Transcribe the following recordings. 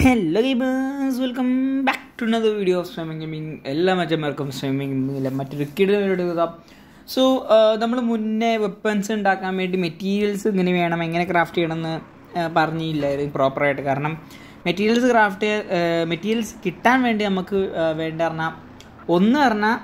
Hello gamers welcome back to another video of swimming gaming എല്ലാ മറ്റന്മാർക്കും swimming ഗെയിമിങ്ങിലെ മറ്റൊരു കിടലെടുക്കുക so നമ്മൾ മുന്നേ വെപ്പൺസ് ഉണ്ടാക്കാൻ വേണ്ടി മെറ്റീരിയൽസ് ഇങ്ങനെ വേണം എങ്ങനെ ക്രാഫ്റ്റ് ചെയ്യണമെന്ന് ആ, പറഞ്ഞില്ലായിരുന്നു പ്രോപ്പറായിട്ട് കാരണം മെറ്റീരിയൽസ് ക്രാഫ്റ്റ് മെറ്റീരിയൽസ് കിട്ടാൻ വേണ്ടി നമുക്ക് ആ, വേണ്ട പറഞ്ഞാൽ ഒന്ന് പറഞ്ഞാൽ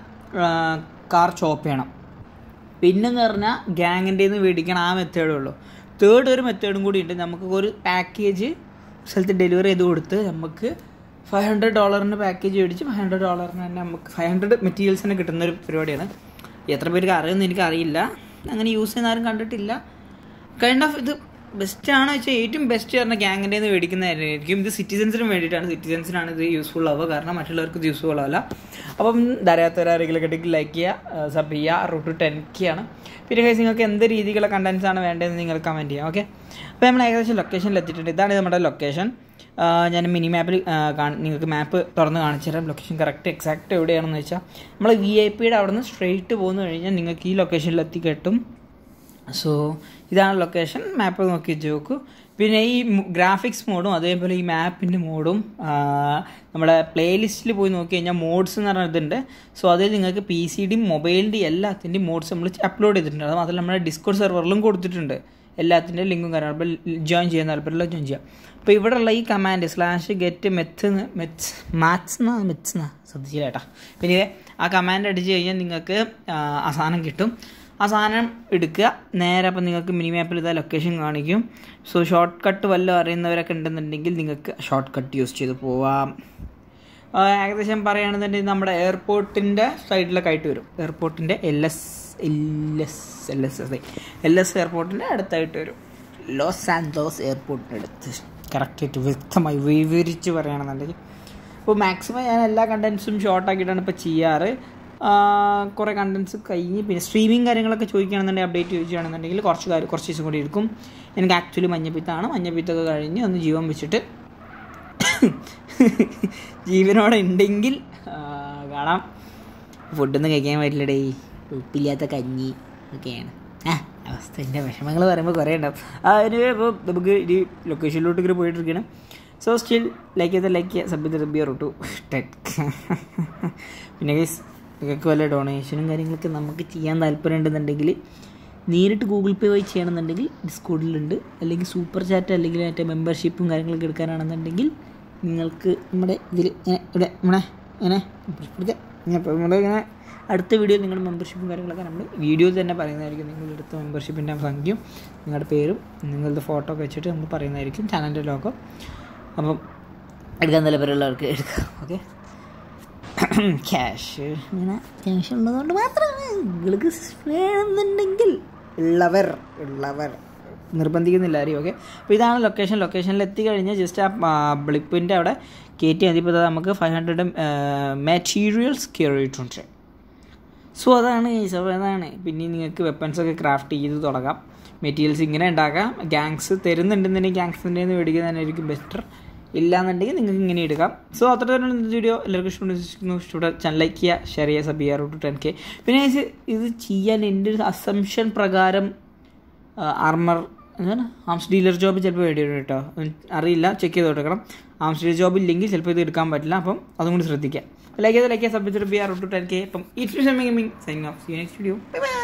കാർ ചോപ്പ് ചെയ്യണം പിന്നെന്ന് പറഞ്ഞാൽ ഗ്യാങ്ങിൻ്റെ നിന്ന് മേടിക്കണം ആ മെത്തേഡേ ഉള്ളൂ തേർഡ് ഒരു മെത്തേഡും കൂടി ഉണ്ട് നമുക്ക് ഒരു പാക്കേജ് സ്ഥലത്ത് ഡെലിവറി ചെയ്ത് കൊടുത്ത് നമുക്ക് ഫൈവ് ഹൺഡ്രഡ് ഡോളറിന് പാക്കേജ് മേടിച്ച് ഫൈവ് ഹൺഡ്രഡ് ഡോളറിന് തന്നെ നമുക്ക് ഫൈവ് ഹൺഡ്രഡ് മെറ്റീരിയൽസിന് കിട്ടുന്ന ഒരു പരിപാടിയാണ് എത്ര പേർക്ക് അറിയുമെന്ന് എനിക്ക് അറിയില്ല അങ്ങനെ യൂസ് ചെയ്യുന്ന ആരും കണ്ടിട്ടില്ല കൈൻഡ് ഓഫ് ഇത് ബെസ്റ്റ് ആണോ വെച്ചാൽ ഏറ്റവും ബെസ്റ്റ് പറഞ്ഞ ഗ്യാങ്ങിൻ്റെ നിന്ന് മേടിക്കുന്നതായിരിക്കും ഇത് സിറ്റിസൻസിന് വേണ്ടിയിട്ടാണ് സിറ്റിസൻസിനാണ് ഇത് യൂസ്ഫുൾ ആവുക കാരണം മറ്റുള്ളവർക്ക് ഇത് യൂസ്ഫുൾ ആവില്ല അപ്പം ധാരാത്തവരാരെങ്കിലും കിട്ടി ലൈക്ക് ചെയ്യുക സബ് ചെയ്യുക റൂട്ട് ടെൻ കെ ആണ് പിന്നെ guys നിങ്ങൾക്ക് എന്ത് രീതിയിലുള്ള കണ്ടൻസ് ആണ് വേണ്ടതെന്ന് നിങ്ങൾ കമൻറ്റ് ചെയ്യാം ഓക്കെ അപ്പോൾ നമ്മൾ ഏകദേശം ലൊക്കേഷനിൽ എത്തിയിട്ടുണ്ട് ഇതാണ് നമ്മുടെ ലൊക്കേഷൻ ഞാൻ മിനി മാപ്പിൽ നിങ്ങൾക്ക് മാപ്പ് തുറന്ന് കാണിച്ചു തരാം ലൊക്കേഷൻ കറക്റ്റ് എക്സാക്റ്റ് എവിടെയാണെന്ന് വെച്ചാൽ നമ്മൾ വി ഐ പിയുടെ അവിടെ നിന്ന് സ്ട്രെയിറ്റ് പോകുന്നു കഴിഞ്ഞാൽ നിങ്ങൾക്ക് ഈ ലൊക്കേഷനിൽ എത്തിക്കെട്ടും സോ ഇതാണ് ലൊക്കേഷൻ മാപ്പ് നോക്കി വെച്ച് നോക്കൂ പിന്നെ ഈ ഗ്രാഫിക്സ് മോഡും അതേപോലെ ഈ മാപ്പിൻ്റെ മോഡും നമ്മുടെ പ്ലേലിസ്റ്റിൽ പോയി നോക്കി കഴിഞ്ഞാൽ മോഡ്സ് എന്ന് പറഞ്ഞ ഇതുണ്ട് സോ അതിൽ നിങ്ങൾക്ക് പി സിയുടെയും മൊബൈലിൻ്റെയും എല്ലാത്തിൻ്റെയും മോഡ്സ് നമ്മൾ അപ്ലോഡ് ചെയ്തിട്ടുണ്ട് അത് മാത്രമല്ല നമ്മുടെ ഡിസ്കോഡ് സെർവറിലും കൊടുത്തിട്ടുണ്ട് എല്ലാത്തിൻ്റെ ലിങ്കും കാര്യങ്ങളും അപ്പോൾ ജോയിൻ ചെയ്യാൻ താല്പര്യമുള്ള ജോയിൻ ചെയ്യാം അപ്പോൾ ഇവിടെയുള്ള ഈ കമാൻഡ് സ്ലാഷ് ഗെറ്റ് മെത്ത് മെറ്റ്സ് മാത്സ് എന്നാ മെറ്റ്സ് എന്നാ ശ്രദ്ധിച്ചില്ല കേട്ടോ പിന്നെ ഇത് ആ കമാൻഡ് അടിച്ച് കഴിഞ്ഞാൽ നിങ്ങൾക്ക് ആ, ആ സാധനം കിട്ടും ആ സാധനം എടുക്കുക നേരെ അപ്പം നിങ്ങൾക്ക് മിനി മാപ്പിൽ ഇതാ ലൊക്കേഷൻ കാണിക്കും സോ ഷോർട്ട് കട്ട് വല്ലതും അറിയുന്നവരൊക്കെ ഉണ്ടെന്നുണ്ടെങ്കിൽ നിങ്ങൾക്ക് ഷോർട്ട് കട്ട് യൂസ് ചെയ്ത് പോവാം ആ, ഏകദേശം പറയുകയാണെന്നുണ്ടെങ്കിൽ നമ്മുടെ എയർപോർട്ടിൻ്റെ സൈഡിലൊക്കെ ആയിട്ട് വരും എയർപോർട്ടിൻ്റെ L S L S L S S L S എയർപോർട്ടിൻ്റെ അടുത്തായിട്ട് വരും ലോസ് ആൻഡോസ് എയർപോർട്ടിൻ്റെ അടുത്ത് കറക്റ്റായിട്ട് വ്യക്തമായി വിവരിച്ച് പറയുകയാണെന്നുണ്ടെങ്കിൽ അപ്പോൾ മാക്സിമം ഞാൻ എല്ലാ കണ്ടൻസും ഷോർട്ടാക്കിയിട്ടാണ് ഇപ്പോൾ ചെയ്യാറ് കുറേ കണ്ടൻസ് കഴിഞ്ഞ് പിന്നെ സ്ട്രീമിങ് കാര്യങ്ങളൊക്കെ ചോദിക്കുകയാണെന്നുണ്ടെങ്കിൽ അപ്ഡേറ്റ് ചോദിക്കുകയാണെന്നുണ്ടെങ്കിൽ കുറച്ച് കാര്യം കുറച്ച് ദിവസം കൂടി എടുക്കും എനിക്ക് ആക്ച്വലി മഞ്ഞപ്പിത്താണ് മഞ്ഞപ്പിത്തൊക്കെ കഴിഞ്ഞ് ഒന്ന് ജീവൻ വെച്ചിട്ട് ജീവനോടെ ഉണ്ടെങ്കിൽ ആ, കാണാം ഫുഡൊന്നും കഴിക്കാൻ പറ്റില്ലടേ ഉപ്പില്ലാത്ത കഞ്ഞി ഒക്കെയാണ് ആ അവസ്ഥ എൻ്റെ വിഷമങ്ങൾ പറയുമ്പോൾ കുറേ ഉണ്ടാവും ആ anyway, അപ്പോൾ നമുക്ക് ഈ ലൊക്കേഷനിലോട്ട് ഇങ്ങനെ പോയിട്ടിരിക്കണം സോ സ്റ്റിൽ ലൈക്ക് ചെയ്ത ലൈക്ക് ചെയ്യുക സബ് ചെയ്ത് റബ്ബിയ റൂട്ടു പിന്നെ ഗൈസ് നിങ്ങൾക്ക് വല്ല ഡൊണേഷനും കാര്യങ്ങളൊക്കെ നമുക്ക് ചെയ്യാൻ താല്പര്യം ഉണ്ടെന്നുണ്ടെങ്കിൽ നേരിട്ട് ഗൂഗിൾ പേ വഴി ചെയ്യണമെന്നുണ്ടെങ്കിൽ ഡിസ്കൗണ്ടിലുണ്ട് അല്ലെങ്കിൽ സൂപ്പർ ചാറ്റ് അല്ലെങ്കിൽ മറ്റേ മെമ്പർഷിപ്പും കാര്യങ്ങളൊക്കെ എടുക്കാനാണെന്നുണ്ടെങ്കിൽ നിങ്ങൾക്ക് നമ്മുടെ ഇതിൽ ഇങ്ങനെ ഇവിടെ നമ്മുടെ ഇങ്ങനെ ഇവിടെ ഇങ്ങനെ ഇപ്പോൾ നമ്മുടെ ഇങ്ങനെ അടുത്ത വീഡിയോയിൽ നിങ്ങളുടെ മെമ്പർഷിപ്പും കാര്യങ്ങളൊക്കെ നമ്മൾ വീഡിയോയിൽ തന്നെ പറയുന്നതായിരിക്കും നിങ്ങളുടെ അടുത്ത മെമ്പർഷിപ്പിൻ്റെ സംഖ്യയും നിങ്ങളുടെ പേരും നിങ്ങളുടെ ഫോട്ടോ ഒക്കെ വെച്ചിട്ട് നമ്മൾ പറയുന്നതായിരിക്കും ചാനലിൻ്റെ ലോഗോ അപ്പം എടുക്കാൻ താല്പര്യമുള്ളവർക്ക് എടുക്കാം ഓക്കെ ക്യാഷ് ഇങ്ങനെ ക്യാഷ് ഉള്ളതുകൊണ്ട് മാത്രമാണ് നിങ്ങൾക്ക് വേണമെന്നുണ്ടെങ്കിൽ ഉള്ളവർ ഉള്ളവർ നിർബന്ധിക്കുന്നില്ല ആരും ഓക്കെ അപ്പോൾ ഇതാണ് ലൊക്കേഷൻ ലൊക്കേഷനിൽ എത്തിക്കഴിഞ്ഞാൽ ജസ്റ്റ് ആ ബ്ലിപ്പിൻ്റെ അവിടെ കയറ്റി മതി ഇപ്പോൾ നമുക്ക് ഫൈവ് ഹൺഡ്രഡ് മെറ്റീരിയൽസ് കയറിയിട്ടുണ്ട് സോ അതാണ് guys. അപ്പോൾ അതാണ് പിന്നെ നിങ്ങൾക്ക് വെപ്പൺസ് ഒക്കെ ക്രാഫ്റ്റ് ചെയ്ത് തുടങ്ങാം മെറ്റീരിയൽസ് ഇങ്ങനെ ഉണ്ടാക്കാം ഗ്യാങ്സ് തരുന്നുണ്ടെന്നുണ്ടെങ്കിൽ ഗ്യാങ്സിൻ്റെ നിന്ന് മേടിക്കുന്നതായിരിക്കും ബെറ്റർ ഇല്ലാന്നുണ്ടെങ്കിൽ നിങ്ങൾക്ക് ഇങ്ങനെ എടുക്കാം സോ അത്ര തന്നെ വീഡിയോ എല്ലാവർക്കും ഇഷ്ടപ്പെടുന്നു ഇഷ്ടപ്പെട്ട ചാനൽ ലൈക്ക് ചെയ്യുക ഷെയർ ചെയ്യുക സബ് ചെയ്യുക റൂട്ട് ടെൻ കെ പിന്നെ guys, ഇത് ചെയ്യാൻ എൻ്റെ ഒരു അസംഷൻ പ്രകാരം ആർമർ എന്താണ് ആംസ് ഡീലർ ജോബ് ചിലപ്പോൾ വേണ്ടി വരും കേട്ടോ അറിയില്ല ചെക്ക് ചെയ്ത് കൊടുക്കണം ആംസ് ഡീലർ ജോബ് ഇല്ലെങ്കിൽ ചിലപ്പോൾ ഇത് എടുക്കാൻ പറ്റില്ല അപ്പം അതും കൂടി ശ്രദ്ധിക്കുക ലൈക്ക് ചെയ്ത് ലൈക്ക് സബ് ചെയ്ത് B R to ten K അപ്പം it signing off see next video bye by